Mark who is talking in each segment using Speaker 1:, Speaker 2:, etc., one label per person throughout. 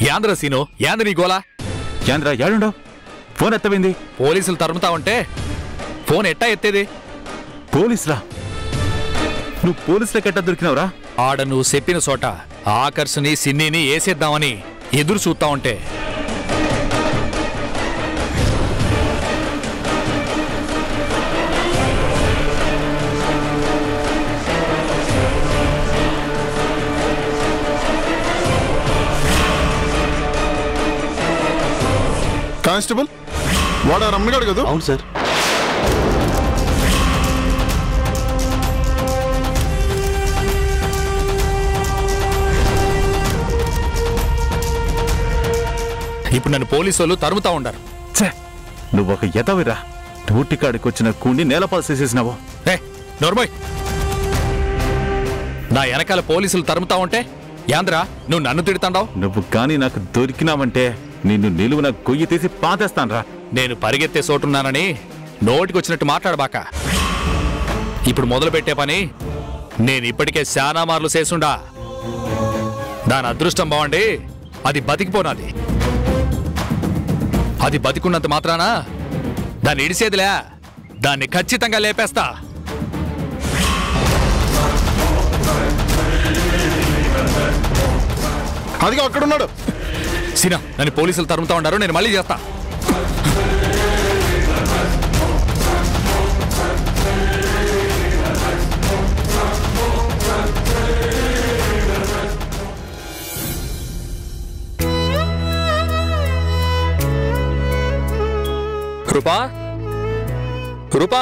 Speaker 1: యాంద్ర scene యాంద్ర నీ గోలా
Speaker 2: ఏంద్రా ఏడుండవు ఫోన్ ఎత్తవింది
Speaker 1: పోలీసులు తరుముతా ఉంటే ఫోన్ ఎట్టా ఎత్తేది
Speaker 2: పోలీసులా నువ్వు పోలీసులకు ఎట్టా దొరికినావురా
Speaker 1: ఆడ నువ్వు చెప్పిన చోట ఆకర్షని సిన్నీని వేసేద్దామని ఎదురు చూస్తా ఉంటే
Speaker 3: కానిస్టేబుల్ వాడు ఆ రమ్మగాడు కదా
Speaker 4: అవును సార్
Speaker 1: ఇప్పుడు నన్ను పోలీసు వాళ్ళు తరుముతా ఉండారు
Speaker 2: ఛే నువ్వు ఒక ఎదవిరా డ్యూటీకాడికి వచ్చిన కూని నేలపాలు చేసేసినావు
Speaker 1: ఏ నోర్మోయ్ నా వెనకాల పోలీసులు తరుముతా ఉంటే యాంద్రా నువ్వు నన్ను తిడుతాండావు
Speaker 2: నువ్వు కానీ నాకు దొరికినావంటే నిన్ను నిలువున గొయ్యి తీసి పాతేస్తాన్రా
Speaker 1: నేను పరిగెత్తే చోటున్నానని నోటికొచ్చినట్టు మాట్లాడబాక ఇప్పుడు మొదలు పెట్టే పని నేను ఇప్పటికే శానా మార్లు చేసుండా దాని అదృష్టం బాగుండి అది బతికిపోనాది అది బతికున్నంత మాత్రాన దాన్ని ఇడిసేదిలే దాన్ని ఖచ్చితంగా లేపేస్తా
Speaker 3: అదిగో అక్కడ ఉన్నాడు
Speaker 1: సినా నన్ను పోలీసులు తరుముతా ఉన్నారు నేను మళ్ళీ చేస్తా Rupa Rupa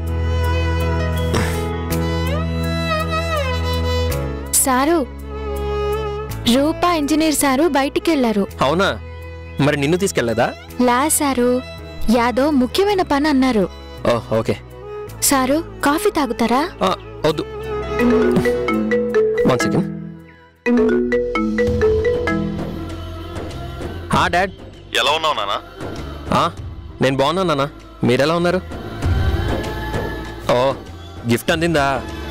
Speaker 5: sir Rupa engineer sir బయటికి వెళ్లారు
Speaker 4: అవునా మరి నిన్ను తీసుకెళ్ళదా
Speaker 5: లా సారు యాదో ముఖ్యమైన పని అన్నారు
Speaker 4: ఓ ఓకే
Speaker 5: సారు కాఫీ తాగుతారా
Speaker 4: ఆ, వద్దు వన్ సెకండ్ ఆ డాడ్
Speaker 3: ఎలా ఉన్నావు నాన్న
Speaker 4: ఆ, నేను బాగున్నాను నాన్న మీరెలా ఉన్నారు ఓ గిఫ్ట్ అందిందా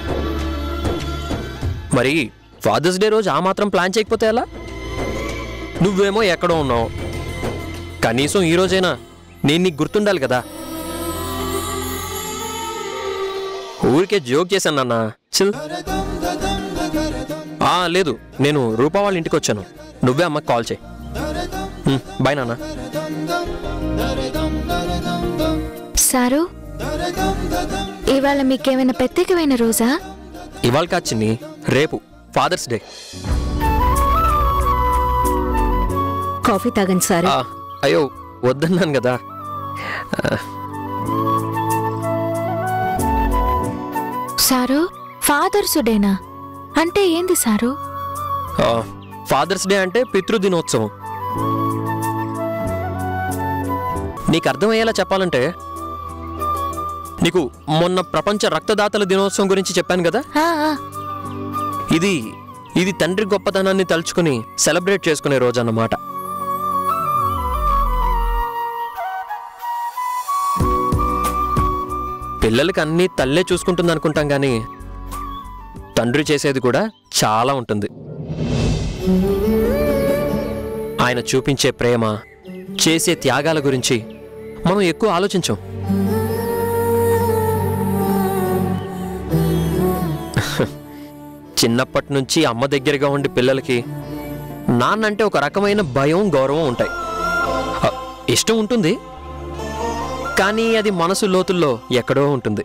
Speaker 4: మరి ఫాదర్స్ డే రోజు ఆ మాత్రం ప్లాన్ చేయకపోతే ఎలా నువ్వేమో ఎక్కడో ఉన్నావు కనీసం ఈ రోజైనా నేను నీకు గుర్తుండాలి కదా ఊరికే జోక్ చేశాను నాన్న చిల్ ఆ, లేదు నేను రూపా వాళ్ళ ఇంటికి వచ్చాను నువ్వే అమ్మకి కాల్ చేయి హ్మ్, బాయ్ నాన్న
Speaker 5: సారు ఇవాళ మీకేమైనా ప్రత్యేకమైన రోజా
Speaker 4: ఇవాళ కాదు చిన్ని రేపు ఫాదర్స్ డే
Speaker 6: కాఫీ తాగండి సార్
Speaker 4: ఆ, అయ్యో వద్దన్నాను కదా
Speaker 5: సారు ఫాదర్స్ డేనా అంటే ఏంది సారు
Speaker 4: ఆ, ఫాదర్స్ డే అంటే పితృదినోత్సవం నీకు అర్థమయ్యేలా చెప్పాలంటే నీకు మొన్న ప్రపంచ రక్తదాతల దినోత్సవం గురించి చెప్పాను కదా
Speaker 5: ఆ, ఆ,
Speaker 4: ఇది ఇది తండ్రి గొప్పతనాన్ని తలుచుకుని సెలబ్రేట్ చేసుకునే రోజు అన్నమాట పిల్లలకి అన్నీ తల్లే చూసుకుంటుంది అనుకుంటాం కానీ తండ్రి చేసేది కూడా చాలా ఉంటుంది ఆయన చూపించే ప్రేమ చేసే త్యాగాల గురించి మనం ఎక్కువ ఆలోచించం చిన్నప్పటి నుంచి అమ్మ దగ్గరగా ఉండి పిల్లలకి నాన్నంటే ఒక రకమైన భయం గౌరవం ఉంటాయి అ, ఇష్టం ఉంటుంది కానీ అది మనసు లోతుల్లో ఎక్కడో ఉంటుంది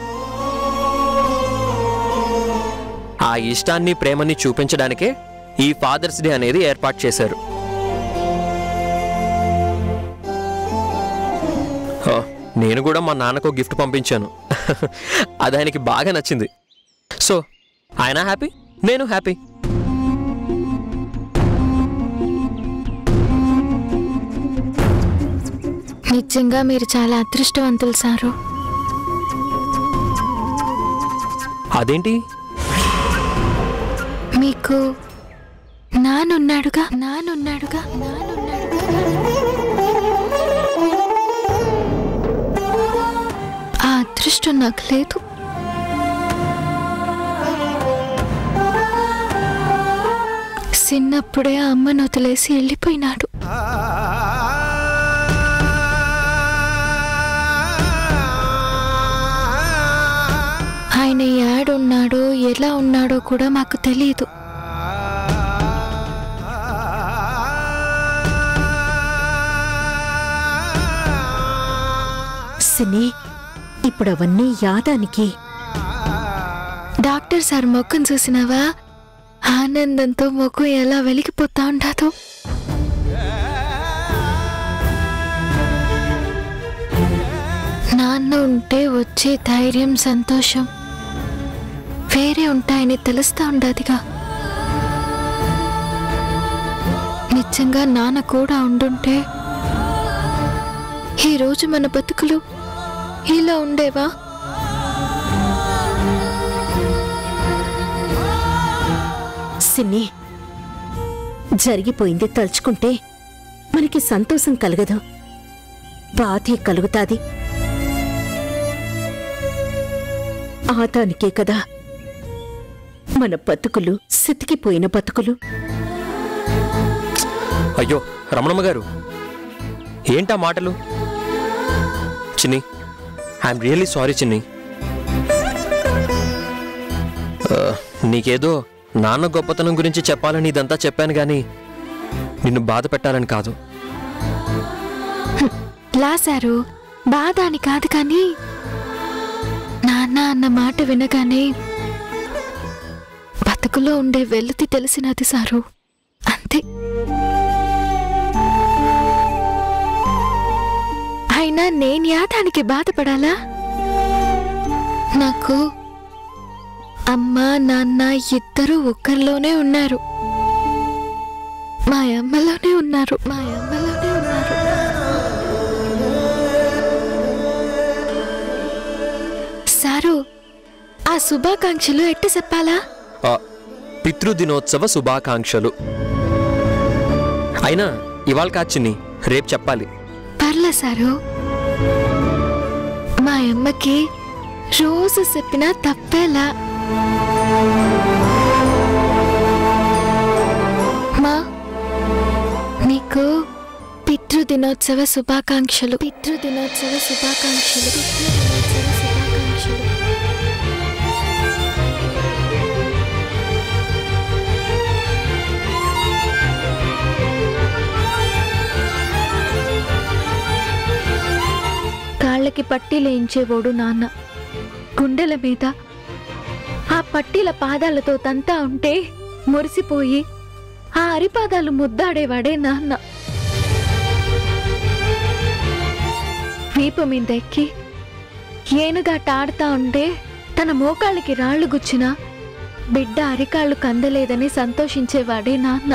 Speaker 4: ఆ ఇష్టాన్ని ప్రేమని చూపించడానికే ఈ ఫాదర్స్ డే అనేది ఏర్పాటు చేశారు ఆ, నేను కూడా మా నాన్నకు గిఫ్ట్ పంపించాను అది ఆయనకి బాగా నచ్చింది సో ఆయన హ్యాపీ నేను హ్యాపీ
Speaker 5: నిజంగా మీరు చాలా అదృష్టవంతులు సారు
Speaker 4: అదేంటి
Speaker 5: మీకు నానున్నాడుగా నానున్నాడుగా నానున్నాడుగా ఆ అదృష్టం నాకు లేదు చిన్నప్పుడే ఆ అమ్మను వదిలేసి వెళ్ళిపోయినాడు ఆయన ఏడున్నాడో ఎలా ఉన్నాడో కూడా మాకు తెలియదు
Speaker 6: సిని ఇప్పుడు అవన్నీ యాదానికి
Speaker 5: డాక్టర్ సార్ మొక్కను చూసినావా ఆనందంతో మొక్కు ఎలా వెలిగిపోతా ఉండదో నాన్న ఉంటే వచ్చే ధైర్యం సంతోషం వేరే ఉంటాయని తెలుస్తా ఉండదుగా నిజంగా నాన్న కూడా ఉండుంటే ఈరోజు మన బతుకులు ఇలా ఉండేవా
Speaker 6: సిన్ని జరిగిపోయింది తలుచుకుంటే మనకి సంతోషం కలగదు బాధే కలుగుతాది ఆదానికే కదా మన బతుకులు సితికిపోయిన బతుకులు
Speaker 4: అయ్యో రమణమ్మ గారు ఏంటా మాటలు చిన్ని ఐఎమ్ రియల్లీ సారీ చిన్ని ఆ, నీకేదో నాన్న గొప్పతనం గురించి చెప్పాలని ఇదంతా చెప్పాను కానీ నిన్ను బాధ పెట్టాలని కాదు
Speaker 5: లాసారు బాధ అని కాదు కానీ నాన్న అన్న మాట వినగానే బతుకులో ఉండే వెలుతి తెలిసినది సారు అంతే అయినా నేను యాదానికి బాధపడాలా నాకు అమ్మ నాన్న ఇద్దరు ఒక్కరిలోనే ఉన్నారు మా అమ్మలోనే ఉన్నారు మా అమ్మలోనే ఉన్నారు సారు ఆ శుభాకాంక్షలు ఎట్ట చెప్పాలా
Speaker 4: ఆ, పితృదినోత్సవ శుభాకాంక్షలు అయినా ఇవాళ కాదు చిన్ని రేపు చెప్పాలి
Speaker 5: పర్లే సారు మా అమ్మకి రోజు చెప్పినా తప్పేలా మా నీకు పితృదినోత్సవ శుభాకాంక్షలు పితృదినోత్సవ శుభాకాంక్షలు పితృదినోత్సవ శుభాకాంక్షలు కాళ్ళకి పట్టీలేయించేవాడు నాన్న గుండెల మీద ఆ పట్టీల పాదాలతో తంతా ఉంటే మురిసిపోయి ఆ అరిపాదాలు ముద్దాడేవాడే నాన్న వీపు మీద ఎక్కి ఏనుగాట ఆడుతా ఉంటే తన మోకాళ్ళకి రాళ్లు గుచ్చినా బిడ్డ అరికాళ్ళు కందలేదని సంతోషించేవాడే నాన్న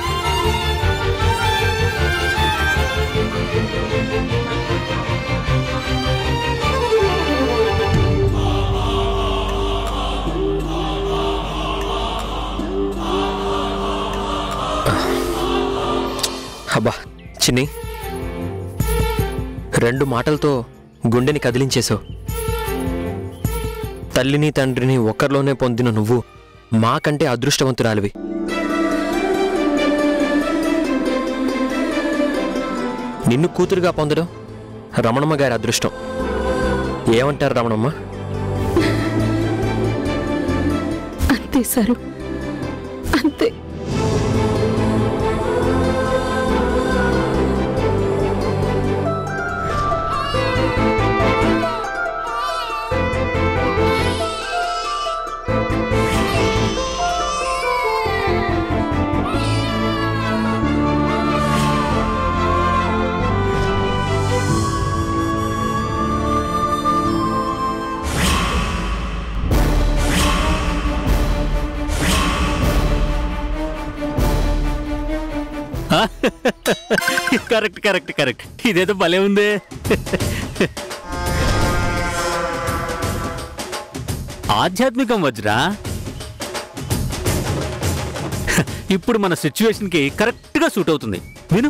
Speaker 4: అబ్బా చిన్ని రెండు మాటలతో గుండెని కదిలించేశావు తల్లిని తండ్రిని ఒక్కరిలోనే పొందిన నువ్వు మాకంటే అదృష్టవంతురాలివి నిన్ను కూతురుగా పొందడం రమణమ్మ గారి అదృష్టం ఏమంటారు రమణమ్మ
Speaker 6: అంతే సారు అంతే
Speaker 7: కరెక్ట్ కరెక్ట్ కరెక్ట్ ఇదేదో భలే ఉందే ఆధ్యాత్మికం వజ్రా ఇప్పుడు మన సిచ్యువేషన్కి కరెక్ట్గా సూట్ అవుతుంది విను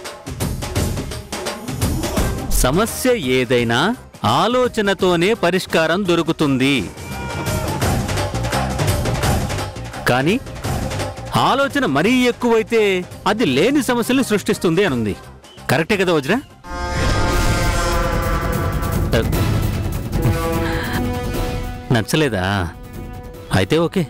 Speaker 7: సమస్య ఏదైనా ఆలోచనతోనే పరిష్కారం దొరుకుతుంది కానీ ఆలోచన మరీ ఎక్కువైతే అది లేని సమస్యల్ని సృష్టిస్తుంది అనుంది కరెక్టే కదా వజ్ర అ, నచ్చలేదా అయితే ఓకే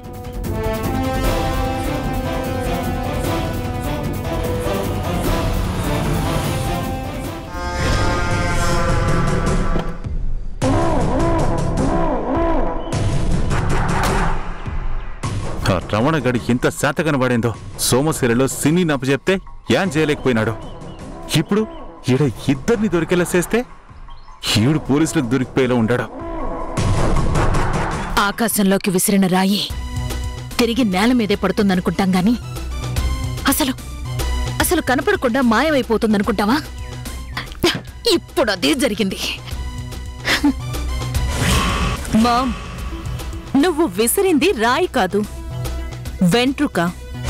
Speaker 2: ఆ రమణగడి ఎంత శాత కనబడిందో సోమశిలలో సిన్ని నప్ప చెప్తే ఏం చేయలేకపోయినాడు ఇప్పుడు ఈడ ఇద్దరిని దొరికేలా చేస్తే ఈడు పోలీసులకు దొరికిపోయేలా ఉండాడు
Speaker 8: ఆకాశంలోకి విసిరిన రాయి తిరిగి నేల మీదే పడుతుందనుకుంటాం గాని అసలు అసలు కనపడకుండా మాయమైపోతుందనుకుంటావా ఇప్పుడు అదే జరిగింది
Speaker 6: మామ్ నువ్వు విసిరింది రాయి కాదు వెంట్రుక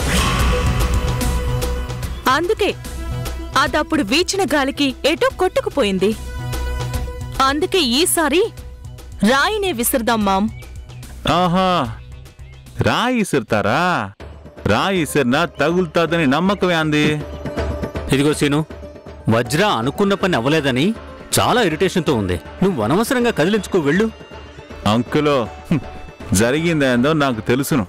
Speaker 6: అందుకే అదప్పుడు వీచిన గాలికి ఎటో కొట్టుకుపోయింది అందుకే ఈసారి రాయినే విసిరదాం మామ్
Speaker 2: ఆహా రాయి ఇసురుతారా రాయి ఇసిరినా తగులుతాదని నమ్మకమే అంది
Speaker 7: ఇదిగో సీను వజ్ర అనుకున్న పని అవ్వలేదని చాలా ఇరిటేషన్తో ఉంది నువ్వు అనవసరంగా కదిలించుకో వెళ్ళు
Speaker 2: అంకులో హ్మ్, జరిగిందేందో నాకు తెలుసును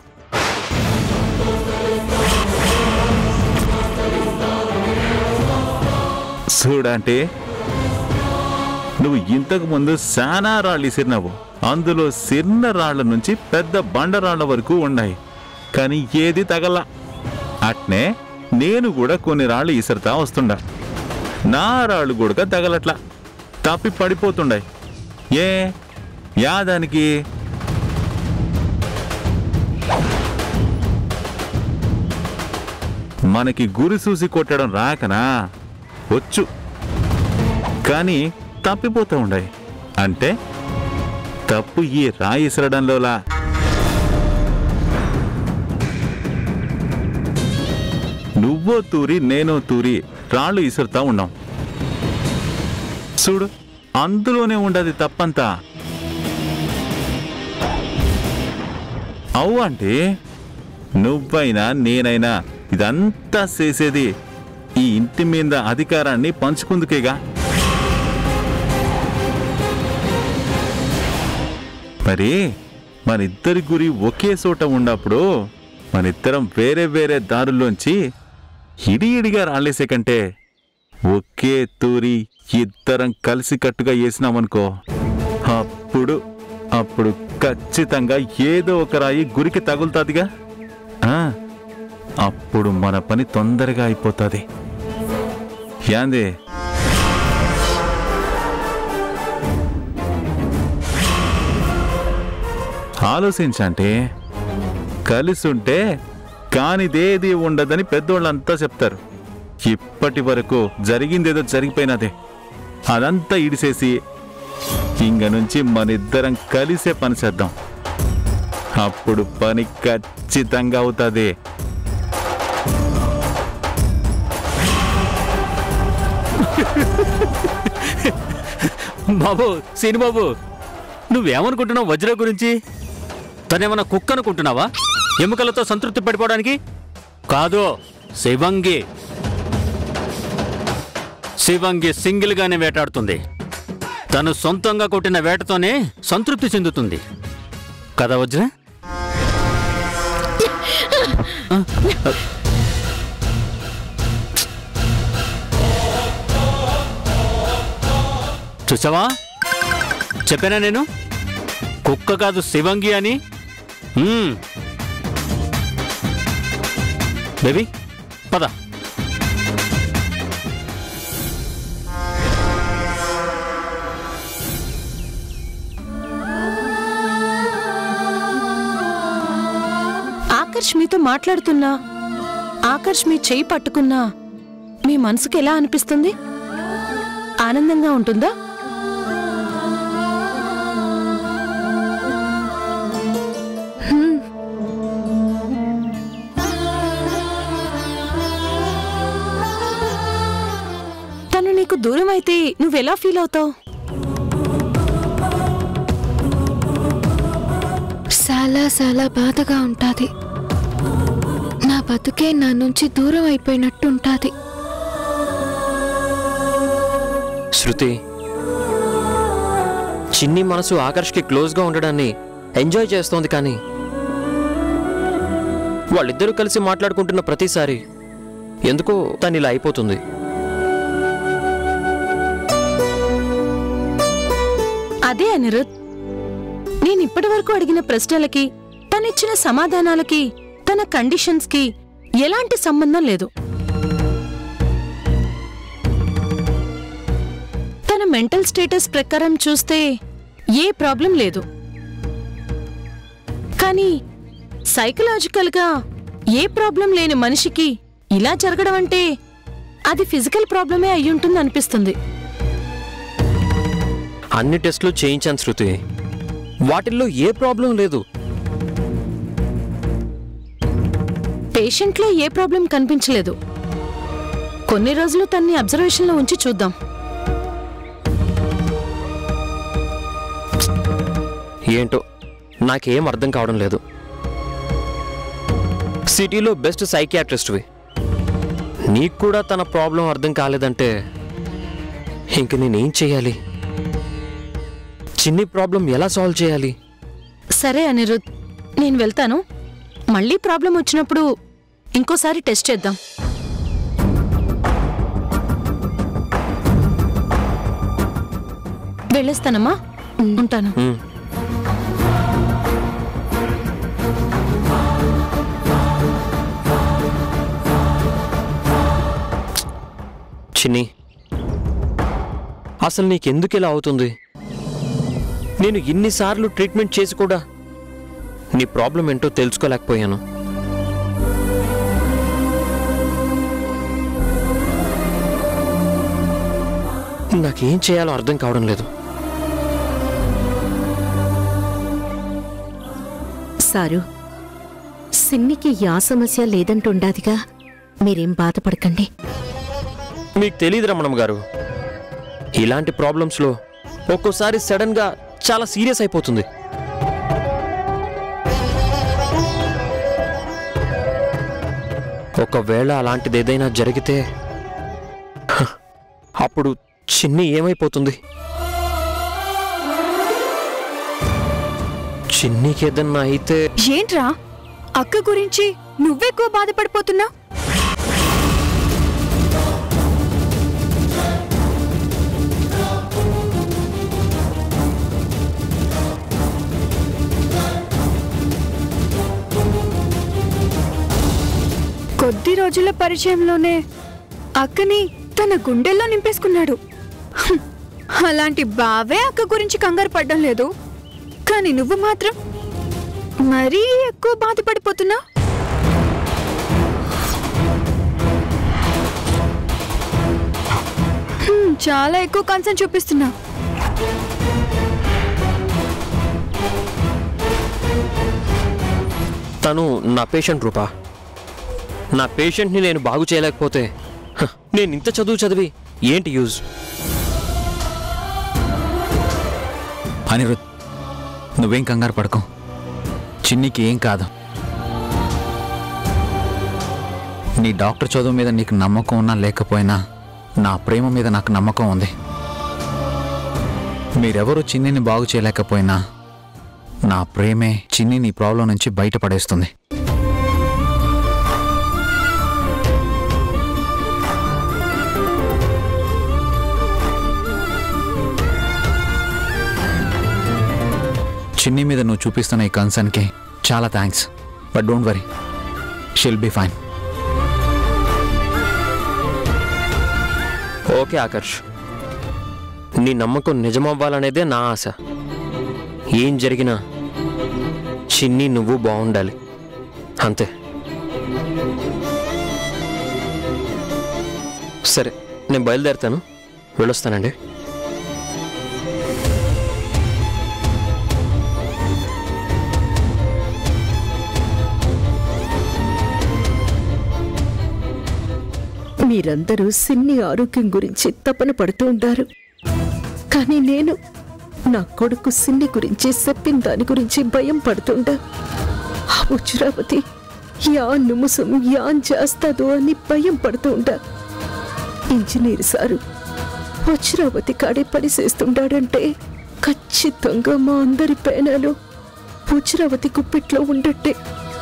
Speaker 2: చూడంటే నువ్వు ఇంతకు ముందు శానా రాళ్ళు ఇసిరినావు అందులో చిన్న రాళ్ల నుంచి పెద్ద బండరాళ్ల వరకు ఉన్నాయి కానీ ఏది తగల అట్నే నేను కూడా కొన్ని రాళ్ళు ఇసురుతా వస్తుండా నా రాళ్ళు కూడా తగలట్లా తప్పి పడిపోతుండాయి ఏ యాదానికి మనకి గురి చూసి కొట్టడం రాకనా వచ్చు కానీ తప్పిపోతూ ఉండాయి అంటే తప్పు ఈ రాయి ఇసరడంలోలా నువ్వో తూరి నేనో తూరి రాళ్ళు ఇసురుతా ఉన్నాం చూడు అందులోనే ఉండదు తప్పంతా అవు అంటే నువ్వైనా నేనైనా ఇదంతా చేసేది ఈ ఇంటి మీద అధికారాన్ని పంచుకుందుకేగా మరి మనిద్దరి గురి ఒకే చోట ఉన్నప్పుడు మనిద్దరం వేరే వేరే దారుల్లోంచి ఇడి ఇడిగా రాలేసే కంటే ఒకే తూరి ఇద్దరం కలిసికట్టుగా వేసినామనుకో అప్పుడు అప్పుడు ఖచ్చితంగా ఏదో ఒక రాయి గురికి తగులుతాదిగా ఆ, అప్పుడు మన పని తొందరగా అయిపోతుంది యాంది ఆలోచించంటే కలిసుంటే కానిదేది ఉండదని పెద్దోళ్ళంతా చెప్తారు ఇప్పటి వరకు జరిగిందేదో జరిగిపోయినదే అదంతా ఇడిసేసి ఇంక నుంచి మనిద్దరం కలిసే పని చేద్దాం అప్పుడు పని ఖచ్చితంగా అవుతుంది
Speaker 7: బాబు సీను బాబు నువ్వేమనుకుంటున్నావు వజ్ర గురించి తనేమన్నా కుక్క అనుకుంటున్నావా ఎముకలతో సంతృప్తి పడిపోవడానికి కాదు శివంగి శివంగి సింగిల్ గానే వేటాడుతుంది తను సొంతంగా కొట్టిన వేటతోనే సంతృప్తి చెందుతుంది కదా వజ్ర చూసావా చెప్పానా నేను కుక్క కాదు శివంగి అని మ్మ్. బేబీ పద
Speaker 6: ఆకర్ష్ మీతో మాట్లాడుతున్నా ఆకర్ష్ మీ చేయి పట్టుకున్నా మీ మనసుకి ఎలా అనిపిస్తుంది ఆనందంగా ఉంటుందా తను నీకు దూరం అయితే నువ్వెలా ఫీల్ అవుతావు
Speaker 5: చాలా చాలా బాధగా ఉంటుంది నా బతుకే నా నుంచి దూరం అయిపోయినట్టుంటాది
Speaker 4: శృతి చిన్ని మనసు ఆకర్ష్కి క్లోజ్గా ఉండడాన్ని ఎంజాయ్ చేస్తోంది కానీ వాళ్ళిద్దరూ కలిసి మాట్లాడుకుంటున్న ప్రతిసారి ఎందుకో తను ఇలా అయిపోతుంది
Speaker 6: అదే అనిరుద్ నేను ఇప్పటి వరకు అడిగిన ప్రశ్నలకి తనిచ్చిన సమాధానాలకి తన కండిషన్స్కి ఎలాంటి సంబంధం లేదు తన మెంటల్ స్టేటస్ ప్రకారం చూస్తే ఏ ప్రాబ్లం లేదు కానీ సైకలాజికల్గా ఏ ప్రాబ్లం లేని మనిషికి ఇలా జరగడం అంటే అది ఫిజికల్ ప్రాబ్లమే అయ్యుంటుంది అనిపిస్తుంది
Speaker 4: అన్ని టెస్టులు చేయించాను శృతి వాటిల్లో ఏ ప్రాబ్లం లేదు
Speaker 6: పేషెంట్లో ఏ ప్రాబ్లం కనిపించలేదు కొన్ని రోజులు తన్ని అబ్జర్వేషన్లో ఉంచి చూద్దాం
Speaker 4: ఏంటో నాకేం అర్థం కావడం లేదు సిటీలో బెస్ట్ సైకియాట్రిస్ట్వి నీకు కూడా తన ప్రాబ్లం అర్థం కాలేదంటే ఇంక నేనేం చేయాలి చిన్ని ప్రాబ్లం ఎలా సాల్వ్ చేయాలి
Speaker 6: సరే అనిరుద్ నేను వెళ్తాను మళ్ళీ ప్రాబ్లం వచ్చినప్పుడు ఇంకోసారి టెస్ట్ చేద్దాం వెళ్ళేస్తానమ్మా ఉంటాను
Speaker 4: హ్మ్. చిన్ని అసలు నీకెందుకు ఇలా అవుతుంది నేను ఇన్నిసార్లు ట్రీట్మెంట్ చేసి కూడా నీ ప్రాబ్లం ఏంటో తెలుసుకోలేకపోయాను నాకేం చేయాలో అర్థం కావడం లేదు
Speaker 9: సారు సిన్నికి యా సమస్య లేదంటుండాదిగా మీరేం బాధపడకండి
Speaker 4: మీకు తెలియదు రమణమ్మ గారు ఇలాంటి ప్రాబ్లమ్స్లో ఒక్కోసారి సడన్గా చాలా సీరియస్ అయిపోతుంది ఒకవేళ అలాంటిది ఏదైనా జరిగితే హ, అప్పుడు చిన్ని ఏమైపోతుంది చిన్నికి ఏదన్నా అయితే
Speaker 10: ఏంట్రా అక్క గురించి నువ్వెక్కువ బాధపడిపోతున్నా కొద్ది రోజుల పరిచయంలోనే అక్కని తన గుండెల్లో నింపేసుకున్నాడు హ్మ్. అలాంటి బావే అక్క గురించి కంగారు పడ్డం లేదు కానీ నువ్వు మాత్రం మరీ ఎక్కువ బాధపడిపోతున్నా హ్మ్, చాలా ఎక్కువ కన్సర్న్ చూపిస్తున్నా
Speaker 4: తను నా పేషెంట్ రూపా నా పేషెంట్ని నేను బాగు చేయలేకపోతే హ, నేను ఇంత చదువు చదివి ఏంటి యూజ్
Speaker 1: అనిరుద్ నువ్వేం కంగారు పడకు చిన్నికి ఏం కాదు నీ డాక్టర్ చదువు మీద నీకు నమ్మకం ఉన్నా లేకపోయినా నా ప్రేమ మీద నాకు నమ్మకం ఉంది మీరెవరూ చిన్నిని బాగు చేయలేకపోయినా నా ప్రేమే చిన్ని నీ ప్రాబ్లం నుంచి బయటపడేస్తుంది చిన్ని మీద నువ్వు చూపిస్తున్న ఈ కన్సర్న్కి చాలా thanks but don't worry she'll be fine
Speaker 4: okay Akarsh నీ నమ్మకం నిజమవ్వాలనేదే నా ఆశ ఏం జరిగినా చిన్ని నువ్వు బాగుండాలి అంతే సరే నేను బయలుదేరుతాను వెళ్ళొస్తానండి
Speaker 9: మీరందరూ సిన్ని ఆరోగ్యం గురించి తపన పడుతూ ఉంటారు కానీ నేను నా కొడుకు సిన్ని గురించి చెప్పిన దాని గురించి భయం పడుతుండా ఆ ఉజ్రావతి యా నిమిషం యాన్ చేస్తాదో అని భయం పడుతూ ఉంటా ఇంజనీర్ సారు వజ్రావతి కాడే పని చేస్తుంటాడంటే ఖచ్చితంగా మా అందరి పేనాలు వజ్రావతి గుప్పిట్లో ఉండట్టే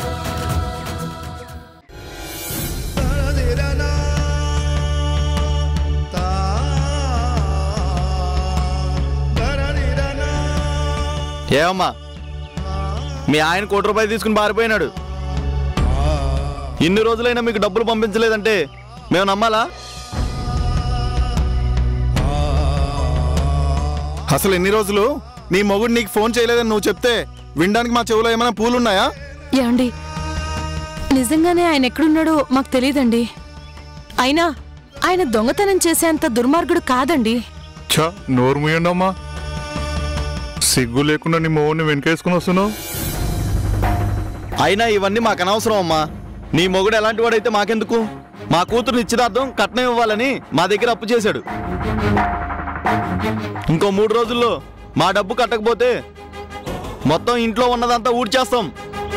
Speaker 11: ఏమమ్మా మీ ఆయన కోటి రూపాయలు తీసుకుని పారిపోయినాడు ఇన్ని రోజులైనా మీకు డబ్బులు పంపించలేదంటే మేము నమ్మాలా
Speaker 3: అసలు ఎన్ని రోజులు నీ మొగుడు నీకు ఫోన్ చేయలేదని నువ్వు చెప్తే వినడానికి మా చెవులో ఏమైనా పూలున్నాయా
Speaker 6: ఏమండి నిజంగానే ఆయన ఎక్కడున్నాడో మాకు తెలియదండి అయినా ఆయన దొంగతనం చేసేంత దుర్మార్గుడు కాదండి
Speaker 3: ఛ నోరు మూయండమ్మా సిగ్గు లేకుండా నీ మొగుడిని వెనకేసుకుని వస్తున్నావు
Speaker 11: అయినా ఇవన్నీ మాకు అనవసరం అమ్మా నీ మొగుడు ఎలాంటి వాడైతే మాకెందుకు మా కూతురు నిశ్చితార్థం కట్నం ఇవ్వాలని మా దగ్గర అప్పు చేశాడు ఇంకో మూడు రోజుల్లో మా డబ్బు కట్టకపోతే మొత్తం ఇంట్లో ఉన్నదంతా ఊడ్చేస్తాం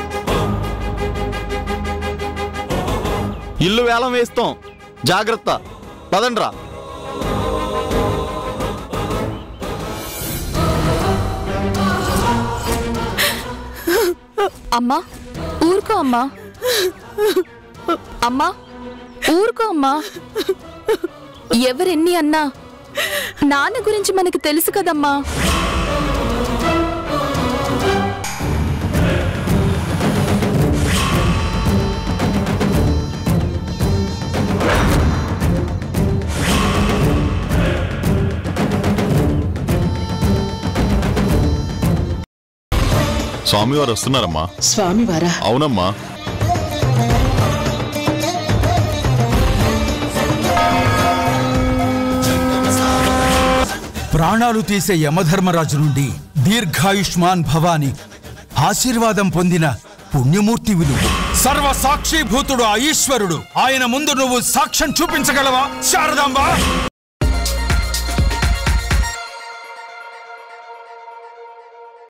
Speaker 11: ఇల్లు వేలం వేస్తాం జాగ్రత్త పదండ్రా
Speaker 8: అమ్మా ఊరుకో అమ్మా అమ్మా ఊరుకో అమ్మా ఎవరెన్ని అన్నా నాన్న గురించి మనకి తెలుసు కదమ్మా
Speaker 3: స్వామివారు వస్తున్నారమ్మా
Speaker 9: స్వామివారా
Speaker 3: అవునమ్మా
Speaker 12: ప్రాణాలు తీసే యమధర్మరాజు నుండి దీర్ఘాయుష్మాన్ భవాని ఆశీర్వాదం పొందిన పుణ్యమూర్తివి నువ్వు సర్వ సాక్షిభూతుడు ఆ ఈశ్వరుడు ఆయన ముందు నువ్వు సాక్ష్యం చూపించగలవా శారదాంబా